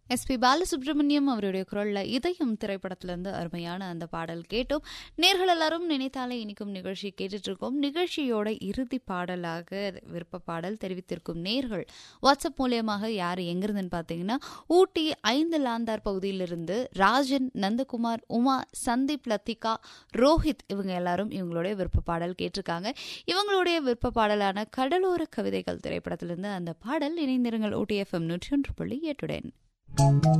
SP Balasubramaniam அவருடைய குரல்ல இதயம் திரைப்படத்திலிருந்து அருமையான அந்த பாடல் கேட்டோம் நேர்கள் எல்லாரும் நினைத்தாலே இனிக்கும் நிகழ்ச்சி கேட்டுட்டு இருக்கோம் நிகழ்ச்சியோட இறுதி பாடலாக விருப்ப பாடல் தெரிவித்திருக்கும் நேர்கள் வாட்ஸ்அப் மூலியமாக யார் எங்கிருந்துன்னு பார்த்தீங்கன்னா ஊட்டி ஐந்து லாந்தார் பகுதியிலிருந்து ராஜன் நந்தகுமார் உமா சந்தீப் லத்திகா ரோஹித் இவங்க எல்லாரும் இவங்களுடைய விருப்ப பாடல் கேட்டிருக்காங்க இவங்களுடைய விருப்ப பாடலான கடலோர கவிதைகள் திரைப்படத்திலிருந்து அந்த பாடல் இணைந்திருங்கள் ஊட்டி எஃப்எம் நூற்றி ஒன்று புள்ளி எட்டுடன்